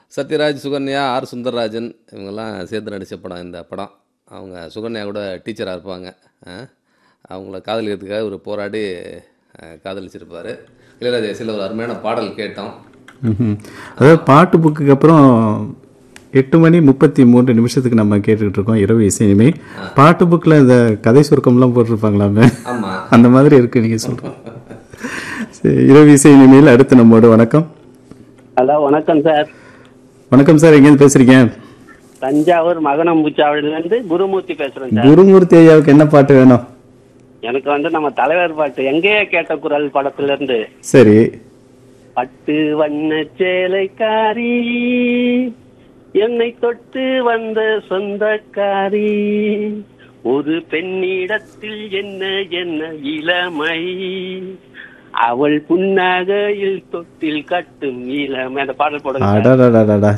Sathyaraj Sukanya R Sundararajan இவங்கெல்லாம் சேர்ந்து நடித்த படம் இந்த படம் அவங்க சுகன்யா கூட டீச்சராக இருப்பாங்க ஆ? அவங்கள காதலிக்கிறதுக்காக ஒரு போராடி அஹ், காதலிச்சிருப்பார் இளையராஜா இசையில் ஒரு அருமையான பாடல் கேட்டோம் ம்ஹும். அதாவது பாட்டு புக்குக்கு அப்புறம் எட்டு மணி முப்பத்தி மூன்று நிமிஷத்துக்கு நம்ம கேட்டுக்கிட்டு இருக்கோம் இரவு இசை இனிமை பாட்டு புக்கில் இந்த கதை சுருக்கம்லாம் போட்டிருப்பாங்களாமே ஆமாம் அந்த மாதிரி இருக்கு நீங்கள் சொல்கிறோம் சரி இரவு இசை இனிமையில் அடுத்து நம்மோட வணக்கம் ஹலோ வணக்கம் சார் வணக்கம் சார் எங்கேருந்து பேசுறீங்க தஞ்சாவூர் மகனம்பூச்சாவடியில இருந்து குருமூர்த்தி பேசுறேன் சார் குருமூர்த்தி ஐயாவுக்கு என்ன பாட்டு வேணும் எனக்கு வந்து நம்ம தலைவர் பாட்டு எங்கேயே கேட்ட குரல் படத்துல இருந்து சரி பட்டு வண்ண சேலைக்காரி என்னை தொட்டு வந்த சொந்தக்காரி ஒரு பெண்ணிடத்தில் என்ன என்ன இளமை அவள் புன்னகையில் தொட்டில் கட்டும் இளமை அந்த பாடல் போடுங்க சார். அடடடடடா